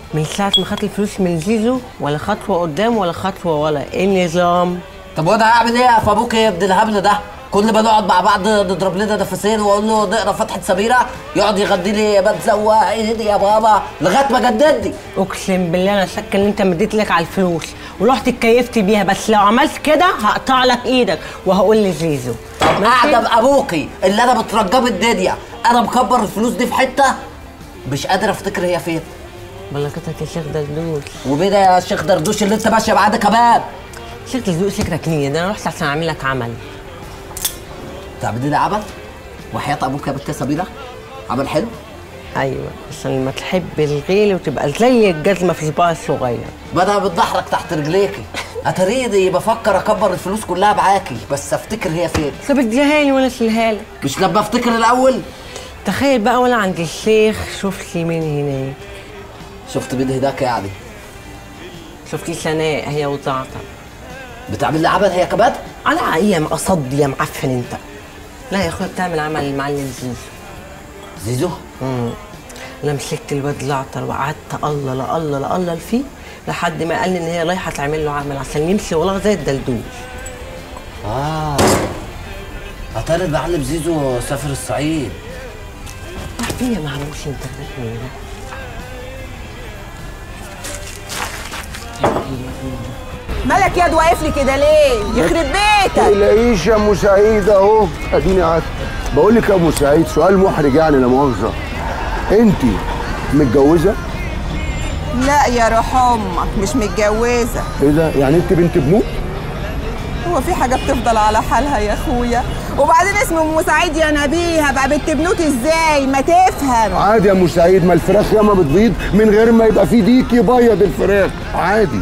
من ساعة ما خدت الفلوس من زيزو ولا خطوة قدام ولا خطوة ورا ايه النظام؟ طب وانا هعمل ايه في ابوك يا ابن الهبل ده كل ما نقعد مع بعض نضرب لنا نفسين واقول له نقرا فتحه سميره يقعد يغني لي يا بتزوق ايدي يا بابا لغايه ما جددني اقسم بالله انا شاكه ان انت مديت لك على الفلوس ورحت اتكيفت بيها بس لو عملت كده هقطع لك ايدك وهقول لزيزو قاعده بابوكي اللي انا بترجاه الدنيا انا مكبر الفلوس دي في حته مش قادر افتكر هي فين بلكتك يا شيخ دردوش وبين يا شيخ دردوش اللي انت ماشيه معاه ده كمان شيخ دردوش شكلك نية ده انا رحت عشان اعمل لك عمل تعملي لي عمل وحياه ابوك يا بنت سميره عمل حلو ايوه عشان لما تحب الغيل وتبقى زي الجزمه في صباعي الصغير بدأ بتضحرك تحت رجليكي اتريدي بفكر اكبر الفلوس كلها معاكي بس افتكر هي فين طب اديها لي وانا اشيلها لك مش لما افتكر الاول تخيل بقى وانا عند الشيخ شفت مين هناك شفت مين هناك يعني شفت سناء هي وزعتر بتعمل لي عمل هي كمان على ايه مقصد يا معفن انت لا يا اخويا بتعمل عمل المعلم زيزو زيزو امم انا مسكت الواد زعتر وقعدت الله لا الله لا الله فيه لحد ما قال لي ان هي رايحه تعمل له عمل عشان يمشي والله زي الدلدول اه اتاري المعلم زيزو سافر الصعيد فين يا معموش انت خدتني ده مالك ياد واقف لي كده ليه؟ يخرب بيتك تلاقيش يا ام سعيد اهو اديني قاعد بقول لك يا ام سعيد سؤال محرج يعني لا مؤاخذه انت متجوزه لا يا روح امك مش متجوزه ايه ده يعني انت بنت بنوت هو في حاجه بتفضل على حالها يا اخويا وبعدين اسم ام سعيد يا نبيها بقى بنت بنوت ازاي ما تفهم عادي يا ام سعيد ما الفراخ ياما بتبيض من غير ما يبقى في ديك يبيض الفراخ عادي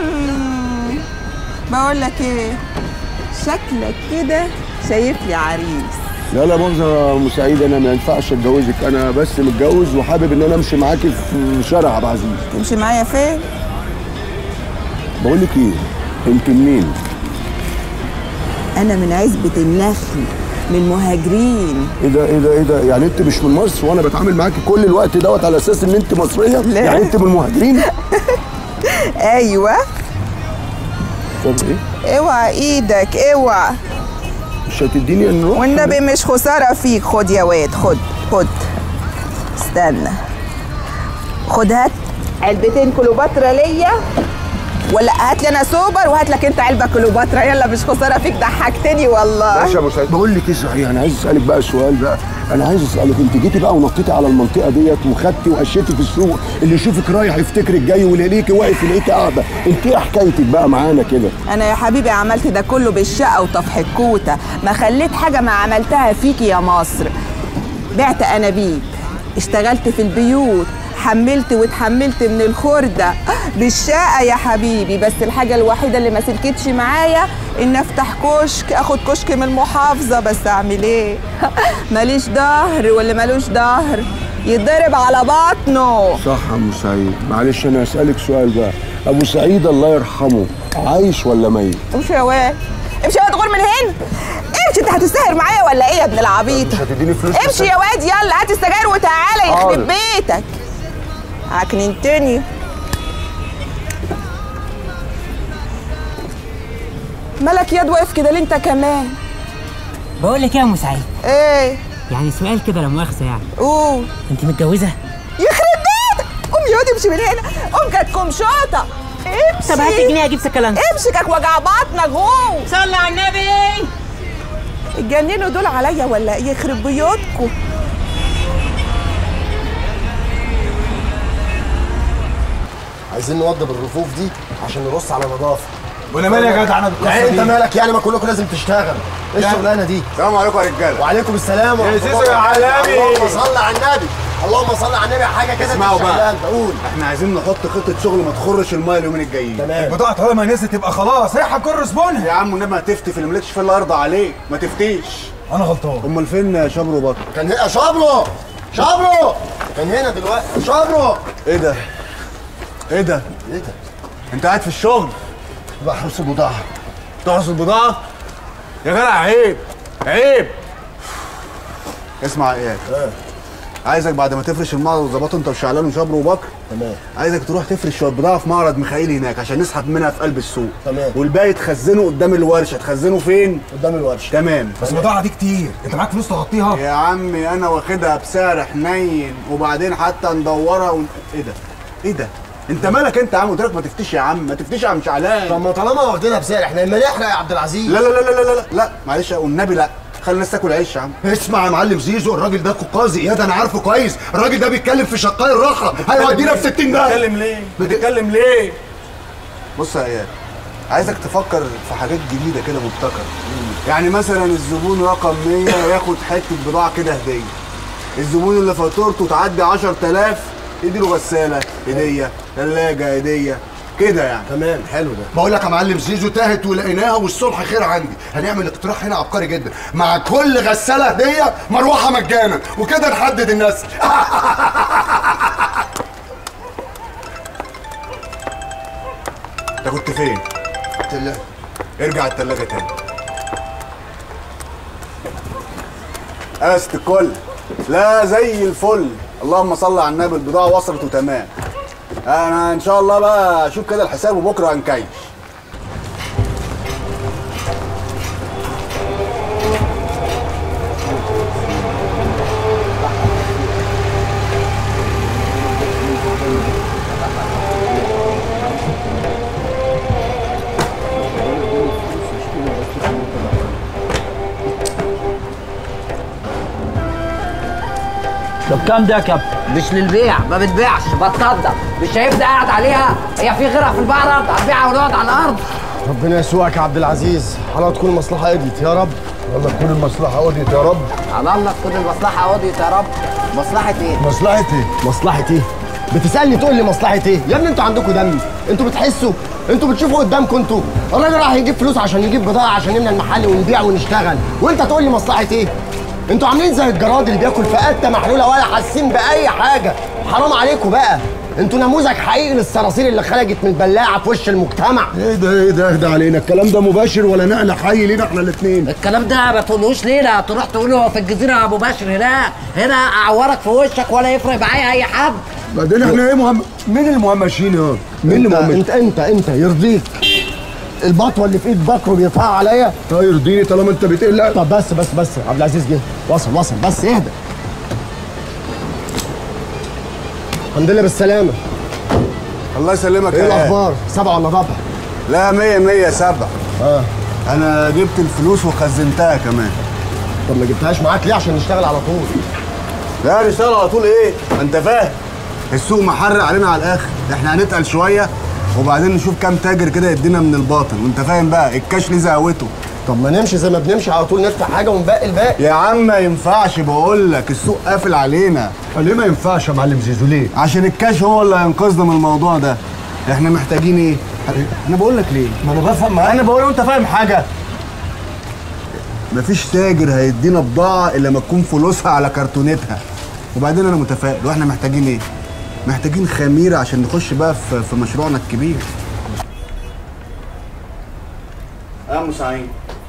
بقول لك ايه شكلك كده شايف لي عريس لا لا مؤاخذه يا ام سعيد انا ما ينفعش اتجوزك انا بس متجوز وحابب ان انا امشي معاكي في شارع عبد العزيز تمشي معايا فين بقول لك ايه انت منين انا من عزبه النخل من مهاجرين ايه ده ايه ده ايه ده يعني انت مش من مصر وانا بتعامل معاكي كل الوقت دوت على اساس ان انت مصريه لا. يعني انت من المهاجرين ايوه طب ايه اوعى ايدك اوعى مش هتديني النروح والنبي مش خساره فيك خد يا واد خد خد استنى خد هات علبتين كليوباترا ليا ولا هات لي انا سوبر وهات لك انت علبه كليوباترا يلا مش خساره فيك ضحكتني والله ماشي يا ابو سعيد بقول لك ايه صحيح انا عايز اسالك بقى سؤال بقى انا عايز اسالك انت جيتي بقى ونطيتي على المنطقه ديت وخدتي وقشيتي في السوق اللي يشوفك رايح يفتكرك جاي ويلاقيكي واقف يلاقيكي قاعده انت ايه حكايتك بقى معانا كده انا يا حبيبي عملت ده كله بالشقه وطفح الكوته ما خليت حاجه ما عملتها فيكي يا مصر بعت انابيب اشتغلت في البيوت حملت واتحملت من الخردة بالشقة يا حبيبي بس الحاجة الوحيدة اللي ما سلكتش معايا ان افتح كشك اخد كشك من المحافظة بس اعمل ايه ماليش ظهر واللي مالوش ظهر يتضرب على بطنه صح يا ابو سعيد معلش انا اسالك سؤال بقى ابو سعيد الله يرحمه عايش ولا ميت امشي يا واد امشي يا واد غور من هنا امشي انت هتسهر معايا ولا ايه يا ابن العبيط مش هتديني فلوس امشي يا واد يلا هات السجاير وتعالى حاضر. يخرب بيتك عكننتني مالك ياد واقف كده ليه انت كمان بقول لك ايه يا ام سعيد ايه يعني سؤال كده لا مؤاخذه يعني قول انت متجوزه يخرب بيتك قوم يا واد امشي من هنا قوم كانت كمشوطه امشي طب هات جنيه اجيب سكلانس امشي كاك وجع بطنك هو صلي على النبي اتجننوا دول عليا ولا ايه يخرب بيوتكم عايزين نوضب الرفوف دي عشان نرص على نظافه وانا مالي يا جدع انا بالقصة يعني انت دي؟ مالك يعني ما كلكم لازم تشتغل ايه يعني- الشغلانه دي السلام عليكم يا رجاله وعليكم السلام يا ورحمة زيزو الله يا وبركاته. عالمي. اللهم صل على النبي اللهم صل على النبي حاجه كده اسمعوا بقى تشتغل. قول احنا عايزين نحط خطه شغل ما تخرش المايه اليومين الجايين تمام البضاعه طالما نزلت تبقى خلاص هي هتكون زبونها يا عم والنبي ما تفتي في اللي ملكش في اللي ارضى عليك ما تفتيش انا غلطان امال فين شبر وبكر كان هنا شابرو شابرو كان هنا دلوقتي شابرو ايه ده ايه ده ايه ده انت قاعد في الشغل بحرس البضاعه تحرس البضاعه يا جدع عيب عيب اسمع يا اياد عايزك بعد ما تفرش الماء وتظبطه انت وشعلان وشبر وبكر تمام عايزك تروح تفرش شويه بضاعه في معرض ميخائيل هناك عشان نسحب منها في قلب السوق تمام. والباقي تخزنه قدام الورشه تخزنه فين قدام الورشه تمام بس البضاعه دي كتير انت معاك فلوس تغطيها يا عمي انا واخدها بسعر حنين وبعدين حتى ندورها ون... ايه ده ايه ده انت مالك انت يا عم قلت لك ما تفتش يا عم ما تفتش يا عم شعلان طب ما طالما واخدينها بسعر احنا اما نحرق يا عبد العزيز لا لا لا لا لا لا لا معلش والنبي لا خلي الناس تاكل عيش يا عم اسمع يا معلم زيزو الراجل ده قاضي اياد انا عارفه كويس الراجل ده بيتكلم في شقاي الراحه هيودينا في 60 ده بتتكلم ليه بتتكلم ليه بص يا اياد عايزك تفكر في حاجات جديده كده مبتكره يعني مثلا الزبون رقم 100 ياخد حته بضاعه كده هديه الزبون اللي فاتورته تعدي 10000 يديله غساله هديه ثلاجه هديه كده يعني تمام حلو ده بقول لك يا معلم زيزو تاهت ولقيناها والصبح خير عندي هنعمل اقتراح هنا عبقري جدا مع كل غساله هديه مروحه مجانا وكده نحدد النسل انت كنت فين تلا- ارجع التلاجة تاني قست الكل لا زي الفل اللهم صل على النبي البضاعة وصلت وتمام انا ان شاء الله بقى اشوف كده الحساب وبكره هنكيش طب كام ده يا كابتن؟ مش للبيع ما بتبيعش بتصدق مش شايفني قاعد عليها هي في غيرها في المعرض هنبيعها ونقعد على الارض ربنا يسوقك يا عبد العزيز على تكون المصلحه قضيت يا رب يلا تكون المصلحه قضيت يا رب على الله تكون المصلحه قضيت يا رب مصلحه ايه مصلحه ايه مصلحه ايه بتسالني تقول لي مصلحه ايه يا ابني انتوا عندكم دم انتوا بتحسوا انتوا بتشوفوا قدامكم انتوا الراجل راح يجيب فلوس عشان يجيب بضاعه عشان نملى المحل ونبيع ونشتغل وانت تقول لي مصلحه ايه انتوا عاملين زي الجراد اللي بياكل في قته محلوله ولا حاسين باي حاجه حرام عليكم بقى انتوا نموذج حقيقي للصراصير اللي خرجت من البلاعه في وش المجتمع ايه ده ايه ده اهدى علينا الكلام ده مباشر ولا نقل حي لينا احنا الاثنين الكلام ده ما تقولوش لينا تروح تقوله في الجزيره ابو بشر هنا هنا اعورك في وشك ولا يفرق معايا اي حد بعدين احنا ايه مهم مين المهمشين يا مين اللي انت مهمش انت انت انت يرضيك البطوه اللي في ايد بكر بيرفعها عليا اه يرضيني طالما انت بتقلق طب بس بس بس عبد العزيز جه وصل وصل بس اهدى الحمد لله بالسلامه الله يسلمك ايه يا إياد. الاخبار سبعه ولا ربع لا مية مية سبع اه انا جبت الفلوس وخزنتها كمان طب ما جبتهاش معاك ليه عشان نشتغل على طول لا نشتغل على طول ايه ما انت فاهم السوق محرق علينا على الاخر احنا هنتقل شويه وبعدين نشوف كام تاجر كده يدينا من الباطن وانت فاهم بقى الكاش ليه زهوته طب ما نمشي زي ما بنمشي على طول نفتح حاجه ونبقي الباقي يا عم ما ينفعش بقول لك السوق قافل علينا ليه ما ينفعش يا معلم زيزو ليه عشان الكاش هو اللي هينقذنا من الموضوع ده احنا محتاجين ايه انا بقول لك ليه ما انا بفهم معاك انا بقول انت فاهم حاجه مفيش تاجر هيدينا بضاعه الا لما تكون فلوسها على كرتونتها وبعدين انا متفائل واحنا محتاجين ايه محتاجين خميره عشان نخش بقى في, في مشروعنا الكبير يا ام سعيد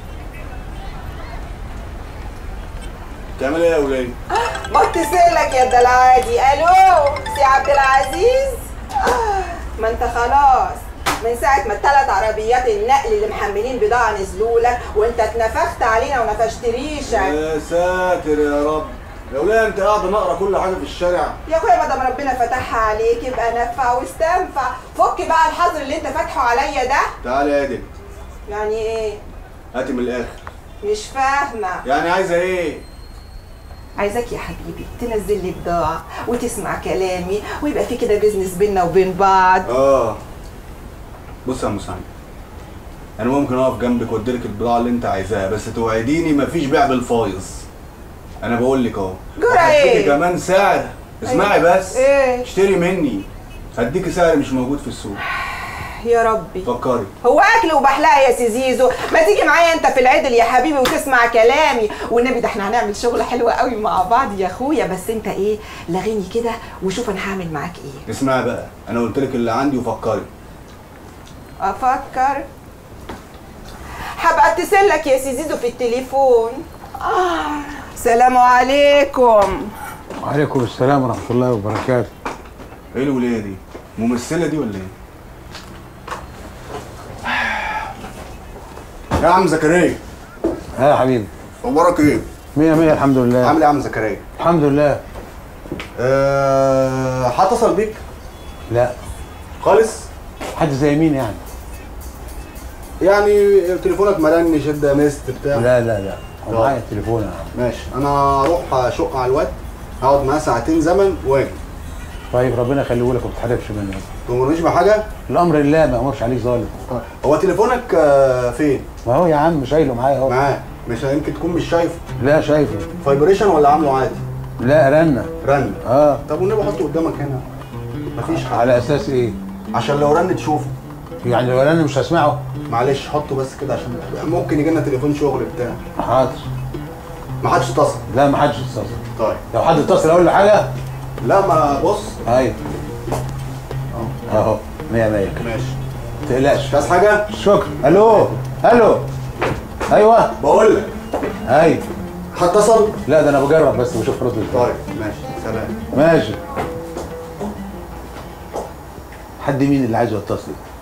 تعمل ايه يا ولاد بتصلك يا دلعادي الو سي عبد العزيز آه، ما انت خلاص من ساعة ما الثلاث عربيات النقل اللي محملين بضاعة نزلوا لك وانت اتنفخت علينا ونفشت ريشك يا ساتر يا رب يا ولاد انت قاعده نقرا كل حاجه في الشارع يا اخويا ما دام ربنا فتحها عليك يبقى نفع واستنفع فك بقى الحظر اللي انت فاتحه عليا ده تعالى يا ادم يعني ايه هاتي من الاخر مش فاهمة يعني عايزه ايه عايزاك يا حبيبي تنزل لي بضاعة وتسمع كلامي ويبقى في كده بيزنس بينا وبين بعض اه بص يا مساعد انا ممكن اقف جنبك واديلك البضاعه اللي انت عايزاها بس توعديني مفيش بيع بالفايظ انا بقول لك اهو جرى وهديكي ايه؟ كمان سعر اسمعي بس ايه؟ اشتري مني هديكي سعر مش موجود في السوق يا ربي فكري هو اكل وبحلقه يا سي زيزو ما تيجي معايا انت في العدل يا حبيبي وتسمع كلامي والنبي ده احنا هنعمل شغل حلو قوي مع بعض يا اخويا بس انت ايه لغيني كده وشوف انا هعمل معاك ايه اسمعي بقى انا قلت لك اللي عندي وفكري افكر هبقى اتصل لك يا سي زيزو في التليفون آه. سلام عليكم وعليكم السلام ورحمة الله وبركاته ايه الولايه دي ممثله دي ولا ايه يا عم زكريا ها يا حبيبي اخبارك ايه مية مية الحمد لله عامل ايه يا عم زكريا الحمد لله أه هتصل بيك لا خالص حد زي مين يعني يعني تليفونك ملان شده مست بتاع لا لا لا هو طب. معايا التليفون يا عم ماشي انا اروح اشق على الواد هقعد معاه ساعتين زمن واجي طيب ربنا يخليه لك وما تتحركش منه تمرنيش بحاجه الامر لله ما امرش عليك ظالم هو تليفونك آه، فين ما هو يا عم شايله معايا اهو معاه مش يمكن تكون مش شايفه لا شايفه فايبريشن ولا عامله عادي لا رنة رن اه طب والنبي حطه قدامك هنا مفيش حاجه على اساس ايه عشان لو رن تشوفه يعني لو رن مش هسمعه معلش حطه بس كده عشان ممكن يجي لنا تليفون شغل بتاع حاضر ما حدش اتصل لا ما حدش اتصل طيب لو حد اتصل اقول له حاجه لا ما بص ايوه اهو مية مية ماشي ما تقلقش مش عايز حاجه شكرا الو الو ايوه بقول لك ايوه هتصل لا ده انا بجرب بس بشوف رد ازاي طيب ماشي سلام ماشي حد مين اللي عايزه يتصل